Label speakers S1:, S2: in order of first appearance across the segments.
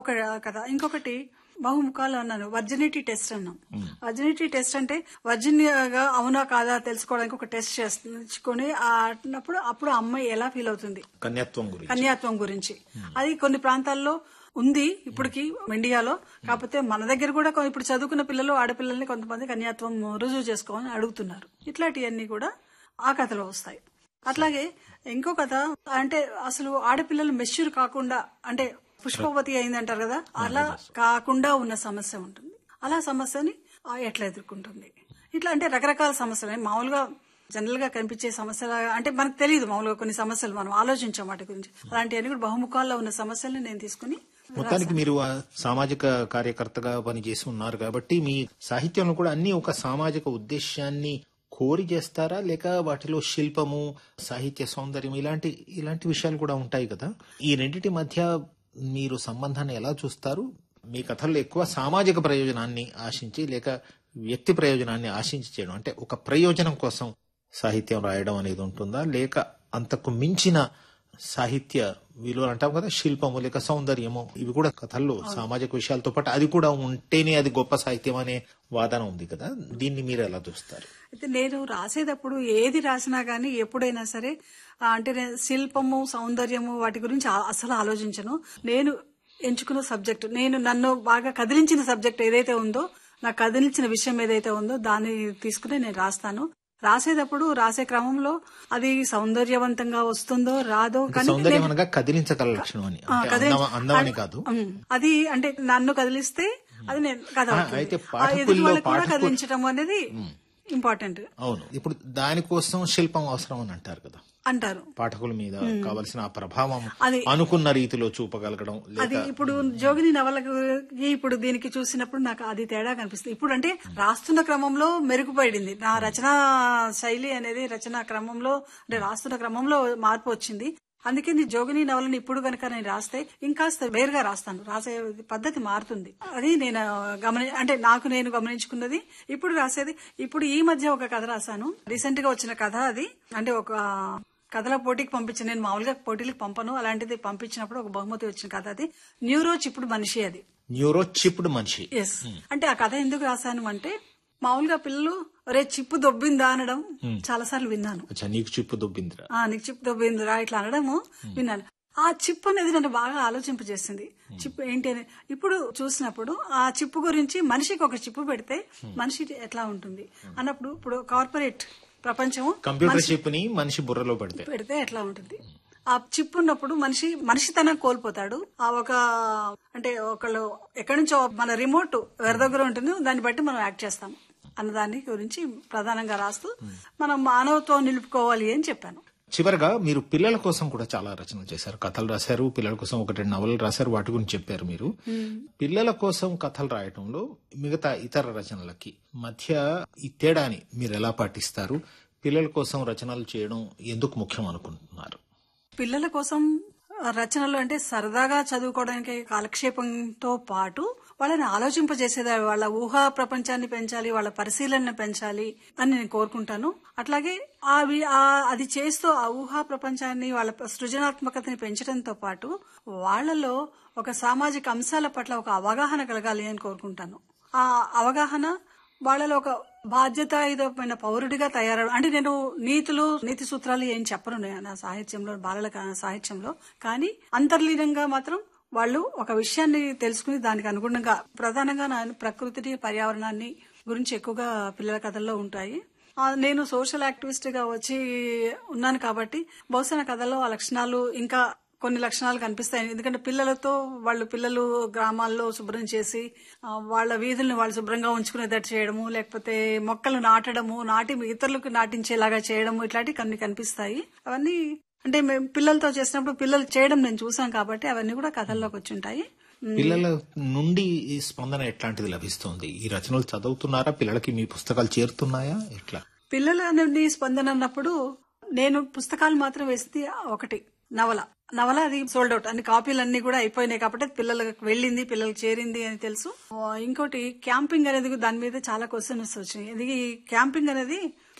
S1: ఒక కథ ఇంకొకటి బహుముఖాలు అన్నాను వర్జినిటీ టెస్ట్ అన్నాం వర్జినిటీ టెస్ట్ అంటే వర్జినియాగా అవునా కాదా తెలుసుకోవడానికి ఒక టెస్ట్ చేసుకుని అన్నప్పుడు అప్పుడు ఆ అమ్మాయి ఎలా ఫీల్ అవుతుంది
S2: కన్యాత్వం గురించి
S1: కన్యాత్వం గురించి అది కొన్ని ప్రాంతాల్లో ఉంది ఇప్పటికి ఇండియాలో కాకపోతే మన దగ్గర కూడా కొ- ఇప్పుడు చదువుకున్న పిల్లలు ఆడపిల్లల్ని కొంతమంది కన్యాత్వం రుజువు చేసుకోవాలని అడుగుతున్నారు ఇట్లాంటివన్నీ కూడా ఆ కథలో వస్తాయి అట్లాగే ఇంకో కథ అంటే అసలు ఆడపిల్లలు మెచ్యూర్ కాకుండా అంటే పుష్పవతి అయిందంటారు కదా అలా కాకుండా ఉన్న సమస్య ఉంటుంది అలా సమస్యని ఆ ఎట్లా ఎదుర్కొంటుంది ఇట్లా అంటే రకరకాల సమస్యలు మామూలుగా జనరల్ గా కనిపించే సమస్యలు అంటే మనకు తెలియదు మామూలుగా కొన్ని సమస్యలు మనం ఆలోచించాం వాటి గురించి అలాంటివన్నీ కూడా బహుముఖాల్లో ఉన్న సమస్యల్ని నేను తీసుకుని
S2: మొత్తానికి మీరు ఆ సామాజిక కార్యకర్తగా పనిచేసి ఉన్నారు కాబట్టి మీ సాహిత్యంలో కూడా అన్ని ఒక సామాజిక ఉద్దేశాన్ని కోరి చేస్తారా లేక వాటిలో శిల్పము సాహిత్య సౌందర్యం ఇలాంటి ఇలాంటి విషయాలు కూడా ఉంటాయి కదా ఈ రెండిటి మధ్య మీరు సంబంధాన్ని ఎలా చూస్తారు మీ కథల్లో ఎక్కువ సామాజిక ప్రయోజనాన్ని ఆశించి లేక వ్యక్తి ప్రయోజనాన్ని ఆశించి చేయడం అంటే ఒక ప్రయోజనం కోసం సాహిత్యం రాయడం అనేది ఉంటుందా లేక అంతకు మించిన సాహిత్య విలువలు అంటాం కదా శిల్పము లేక సౌందర్యము ఇవి కూడా కథల్లో సామాజిక విషయాలతో పాటు అది కూడా ఉంటేనే అది గొప్ప సాహిత్యం అనే వాదన ఉంది కదా దీన్ని మీరు ఎలా చూస్తారు
S1: అయితే నేను రాసేటప్పుడు ఏది రాసినా గానీ ఎప్పుడైనా సరే ఆ, అంటే నేను శిల్పము సౌందర్యము వాటి గురించి ఆ- అసలు ఆలోచించను నేను ఎంచుకున్న సబ్జెక్ట్ నేను నన్ను బాగా కదిలించిన సబ్జెక్ట్ ఏదైతే ఉందో నాకు కదిలించిన విషయం ఏదైతే ఉందో దాన్ని తీసుకుని నేను రాస్తాను రాసేటప్పుడు రాసే క్రమంలో అది సౌందర్యవంతంగా వస్తుందో రాదో కానీ
S2: సౌందర్యం అనగా కదిలించగల లక్షణం అని
S1: ఆ,
S2: అంటే
S1: కదిలించ-
S2: అందం- అందం అని కాదు
S1: ఉమ్, అది అంటే నన్ను కదిలిస్తే అది నేను కథ
S2: ఆ,
S1: అవుతుంది.
S2: అయితే
S1: ఆ ఎదుటి
S2: పాఠకుల్లో
S1: వాళ్ళని కూడా
S2: పాఠకు-
S1: కదిలించడం అనేది ఇంపార్టెంట్
S2: అవును ఇప్పుడు దానికోసం శిల్పం అవసరం అని అంటారు కదా
S1: అంటారు
S2: పాఠకుల మీద కావలసిన ఆ ప్రభావం
S1: అది-
S2: అనుకున్న రీతిలో చూపగలగడం
S1: అది
S2: లేక
S1: ఇప్పుడు జోగిని నవలకు ఇప్పుడు దీనికి చూసినప్పుడు నాకు అది తేడా కనిపిస్తుంది ఇప్పుడు అంటే రాస్తున్న క్రమంలో మెరుగుపడింది నా రచనా శైలి అనేది రచనా క్రమంలో అంటే రాస్తున్న క్రమంలో మార్పు వచ్చింది అందుకే నీ జోగిని నవలని ఇప్పుడు గనక నేను రాస్తే ఇంకాస్త వేరుగా రాస్తాను రాసే పద్ధతి మారుతుంది అది నేను గమని అంటే నాకు నేను గమనించుకున్నది ఇప్పుడు రాసేది ఇప్పుడు ఈ మధ్య ఒక కథ రాశాను రీసెంట్ గా వచ్చిన కథ అది అంటే ఒక కథల పోటీకి పంపించిన నేను మామూలుగా పోటీలకు పంపను అలాంటిది పంపించినప్పుడు ఒక బహుమతి వచ్చిన కథ అది న్యూరో చిప్పుడు మనిషి అది
S2: న్యూరో చిప్డ్ మనిషి
S1: ఎస్ అంటే ఆ కథ ఎందుకు రాశాను అంటే మామూలుగా పిల్లలు రే చిప్పు దొబ్బిందా అనడం చాలా సార్లు విన్నాను
S2: అచ్చా నీకు చిప్పు దుబ్బిందిరా
S1: ఆ నీకు చిప్పు దొబ్బిందిరా ఇట్లా అనడము విన్నాను ఆ చిప్పు అనేది నన్ను బాగా ఆలోచింపజేసింది చిప్పు ఏంటి అని ఇప్పుడు చూసినప్పుడు ఆ చిప్పు గురించి మనిషికి ఒక చిప్పు పెడితే మనిషి ఎట్లా ఉంటుంది అన్నప్పుడు ఇప్పుడు కార్పొరేట్ ప్రపంచము
S2: కంప్యూటర్ చిప్ ని మనిషి బుర్రలో పెడితే
S1: పెడితే ఎట్లా ఉంటుంది ఆ చిప్ ఉన్నప్పుడు మనిషి మనిషితనం కోల్పోతాడు ఆ ఒక అంటే ఒకళ్ళు ఎక్కడి నుంచో మన రిమోట్ ఎవరి దగ్గర ఉంటుంది దాన్ని బట్టి మనం యాక్ట్ చేస్తాం అన్న దాని గురించి ప్రధానంగా రాస్తూ మనం మానవత్వం నిలుపుకోవాలి అని చెప్పాను
S2: చివరగా మీరు పిల్లల కోసం కూడా చాలా రచనలు చేశారు కథలు రాశారు పిల్లల కోసం ఒక రెండు నవలలు రాశారు వాటి గురించి చెప్పారు మీరు పిల్లల కోసం కథలు రాయటంలో మిగతా ఇతర రచనలకి మధ్య ఈ తేడాని మీరు ఎలా పాటిస్తారు పిల్లల కోసం రచనలు చేయడం ఎందుకు ముఖ్యం అనుకుంటున్నారు
S1: పిల్లల కోసం రచనలు అంటే సరదాగా చదువుకోవడానికి కాలక్షేపంతో పాటు వాళ్ళని ఆలోచింపజేసేది వాళ్ళ ఊహా ప్రపంచాన్ని పెంచాలి వాళ్ళ పరిశీలన పెంచాలి అని నేను కోరుకుంటాను అట్లాగే అవి ఆ- అది చేస్తూ ఆ ఊహా ప్రపంచాన్ని వాళ్ళ సృజనాత్మకతని పెంచడంతో పాటు వాళ్ళలో ఒక సామాజిక అంశాల పట్ల ఒక అవగాహన కలగాలి అని కోరుకుంటాను ఆ అవగాహన వాళ్ళలో ఒక బాధ్యతాయుతమైన పౌరుడిగా తయారవడం అంటే నేను నీతులు నీతి సూత్రాలు ఏం చెప్పను నేను నా సాహిత్యంలో బాలల కా- సాహిత్యంలో కానీ అంతర్లీనంగా మాత్రం వాళ్ళు ఒక విషయాన్ని తెలుసుకుని దానికి అనుగుణంగా ప్రధానంగా నా ప్రకృతిని పర్యావరణాన్ని గురించి ఎక్కువగా పిల్లల కథల్లో ఉంటాయి ఆ, నేను సోషల్ యాక్టివిస్ట్ గా వచ్చి ఉన్నాను కాబట్టి బహుశా నా కథల్లో ఆ లక్షణాలు ఇంకా కొన్ని లక్షణాలు కనిపిస్తాయి ఎందుకంటే పిల్లలతో వాళ్ళు పిల్లలు గ్రామాల్లో శుభ్రం చేసి ఆ, వాళ్ళ వీధుల్ని వాళ్ళు శుభ్రంగా ఉంచుకునేటట్టు చేయడము లేకపోతే మొక్కలు నాటడము నాటి ఇతరులకు నాటించేలాగా చేయడము ఇట్లాంటివి కొన్ని కనిపిస్తాయి అవన్నీ అంటే మేము పిల్లలతో చేసినప్పుడు పిల్లలు చేయడం నేను చూసాం కాబట్టి అవన్నీ కూడా కథల్లోకి వచ్చి ఉంటాయి
S2: పిల్లల నుండి ఈ స్పందన ఎట్లాంటిది లభిస్తుంది ఈ రచనలు చదువుతున్నారా పిల్లలకి మీ పుస్తకాలు చేరుతున్నాయా ఎట్లా
S1: పిల్లల నుండి స్పందన అన్నప్పుడు నేను పుస్తకాలు మాత్రం వేసింది ఒకటి నవల నవల అది సోల్డ్ అవుట్ అన్ని కాపీలు అన్ని కూడా అయిపోయినాయి కాబట్టి అది పిల్లలకు వెళ్ళింది పిల్లలకు చేరింది అని తెలుసు ఆ, ఇంకోటి క్యాంపింగ్ అనేది దాని మీద చాలా క్వశ్చన్స్ వచ్చినాయి ఇది క్యాంపింగ్ అనేది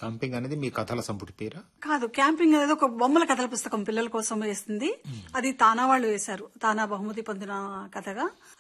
S2: క్యాంపింగ్ అనేది మీ కథల సంపుటి పేరా
S1: కాదు క్యాంపింగ్ అనేది ఒక బొమ్మల కథల పుస్తకం పిల్లల కోసం వేస్తుంది అది తానా వాళ్ళు వేశారు తానా బహుమతి పొందిన కథగా